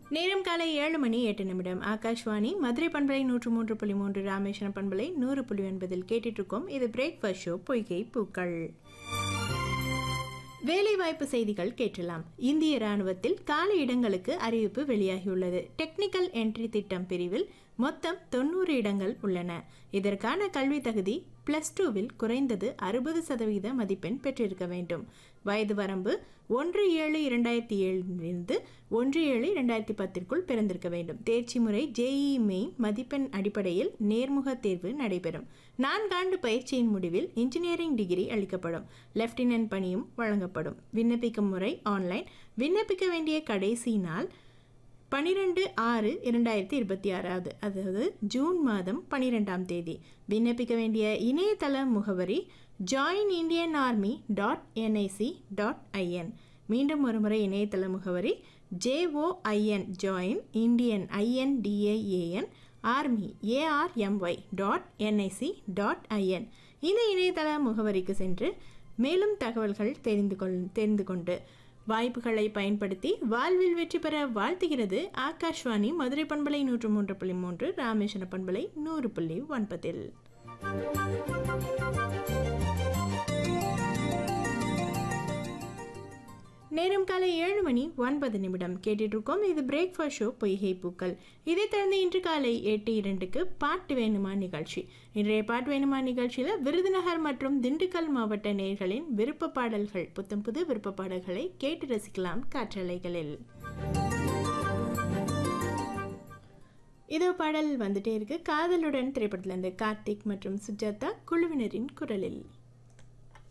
நேரம் காலை ஏழு மணி எட்டு நிமிடம் ஆகாஷ்வாணி மதுரை பண்பலை நூற்று மூன்று புள்ளி மூன்று ராமேஸ்வரம் பண்பலை நூறு புள்ளி ஒன்பதில் கேட்டுட்டு இருக்கோம் இது பிரேக்ஃபாஸ்ட் ஷோ பொய்கை பூக்கள் வேலைவாய்ப்பு செய்திகள் கேட்டலாம் இந்திய ராணுவத்தில் காலி இடங்களுக்கு அறிவிப்பு வெளியாகியுள்ளது டெக்னிக்கல் என்ட்ரி திட்டம் பிரிவில் மொத்தம் தொண்ணூறு இடங்கள் உள்ளன இதற்கான கல்வி தகுதி பிளஸ் டூவில் குறைந்தது அறுபது சதவீத மதிப்பெண் பெற்றிருக்க வேண்டும் வயது வரம்பு ஒன்று ஏழு இரண்டாயிரத்தி ஏழிலிருந்து ஒன்று ஏழு இரண்டாயிரத்தி பத்திற்குள் பிறந்திருக்க வேண்டும் தேர்ச்சி முறை ஜேஇ மெயின் மதிப்பெண் அடிப்படையில் நேர்முக தேர்வு நடைபெறும் நான்காண்டு பயிற்சியின் முடிவில் இன்ஜினியரிங் டிகிரி அளிக்கப்படும் லெப்டினன்ட் பணியும் வழங்கப்படும் விண்ணப்பிக்கும் முறை ஆன்லைன் விண்ணப்பிக்க வேண்டிய கடைசி நாள் பனிரெண்டு ஆறு இரண்டாயிரத்தி இருபத்தி ஆறாவது அதாவது ஜூன் மாதம் பனிரெண்டாம் தேதி விண்ணப்பிக்க வேண்டிய இணையதள முகவரி join Indian army dot NIC dot IN மீண்டும் ஒருமுறை இணையதள முகவரி J O I N join Indian I N D I A N army A R M Y dot NIC dot IN இந்த இணையதள முகவரிக்கு சென்று மேலும் தகவல்கள் தெரிந்து கொள் தெரிந்து கொண்டு வாய்ப்புகளை பயன்படுத்தி வாழ்வில் வெற்றி பெற வாழ்த்துகிறது ஆகாஷ்வாணி மதுரை பண்பலை நூற்று மூன்று புள்ளி மூன்று ராமேஸ்வர பண்பலை நூறு புள்ளி ஒன்பதில் நேரம் காலை ஏழு மணி ஒன்பது நிமிடம் கேட்டுட்டு இருக்கோம் இது பிரேக்ஃபாஸ்ட் ஷோ பொய்கை பூக்கள் இதைத் தொடர்ந்து இன்று காலை எட்டு இரண்டுக்கு பாட்டு வேணுமா நிகழ்ச்சி இன்றைய பாட்டு வேணுமா நிகழ்ச்சியில் விருதுநகர் மற்றும் திண்டுக்கல் மாவட்ட நேர்களின் விருப்ப பாடல்கள் புத்தம் புது விருப்ப பாடல்களை கேட்டு ரசிக்கலாம் காற்றலைகளில் இதோ பாடல் வந்துட்டே இருக்கு காதலுடன் திரைப்படத்திலிருந்து கார்த்திக் மற்றும் சுஜாதா குழுவினரின் குரலில்